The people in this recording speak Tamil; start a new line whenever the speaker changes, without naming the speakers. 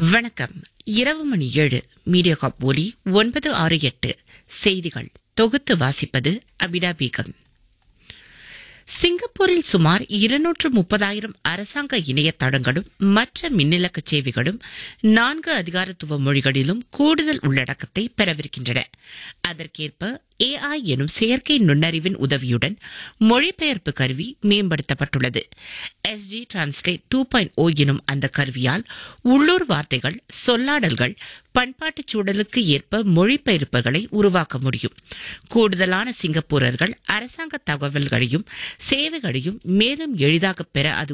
வணக்கம் இரவு மணி ஏழு மீடியா காப் ஒலி ஒன்பது ஆறு எட்டு செய்திகள் தொகுத்து வாசிப்பது அபிடா பேகம் சிங்கப்பூரில் சுமார் இருநூற்று முப்பதாயிரம் அரசாங்க இணையதளங்களும் மற்ற மின்னிலக்க சேவைகளும் நான்கு அதிகாரத்துவ மொழிகளிலும் கூடுதல் உள்ளடக்கத்தை பெறவிருக்கின்றன அதற்கேற்ப ஏஐ எனும் செயற்கை நுண்ணறிவின் உதவியுடன் மொழிபெயர்ப்பு கருவி மேம்படுத்தப்பட்டுள்ளது SG translate two point O எனும் அந்த கருவியால் உள்ளூர் வார்த்தைகள் சொல்லாடல்கள் பண்பாட்டுச் சூழலுக்கு ஏற்ப மொழிபெயர்ப்புகளை உருவாக்க முடியும் கூடுதலான சிங்கப்பூரர்கள் அரசாங்க தகவல்களையும் சேவைகளையும் மேலும் எளிதாக பெற அது